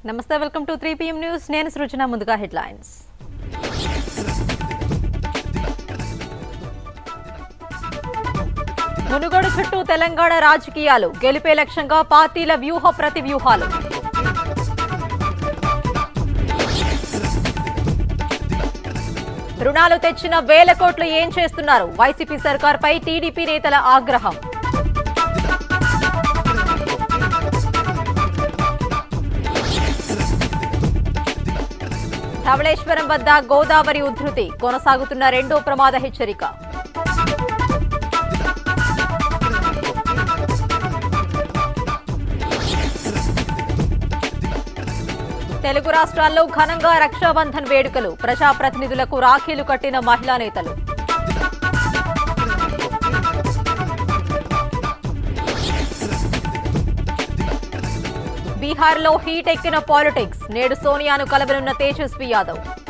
నమస్తే welcome to three PM news నేను సృజన ముందుగా హెడ్లైన్స్ మునుగోడు చుట్టూ తెలంగాణ రాజకీయాలు గెలిపే లక్ష్యంగా పార్టీల వ్యూహ ప్రతి వ్యూహాలు రుణాలు తెచ్చిన వేల కోట్లు ఏం చేస్తున్నారు వైసీపీ సర్కార్పై టీడీపీ నేతల ఆగ్రహం ధవళేశ్వరం వద్ద గోదావరి ఉధృతి కొనసాగుతున్న రెండో ప్రమాద హెచ్చరిక తెలుగు రాష్ట్రాల్లో ఘనంగా రక్షాబంధన్ వేడుకలు ప్రజాప్రతినిధులకు రాఖీలు కట్టిన మహిళా నేతలు బీహార్లో హీట్ ఎక్కిన పాలిటిక్స్ నేడు సోనియాను కలవనున్న తేజస్వి యాదవ్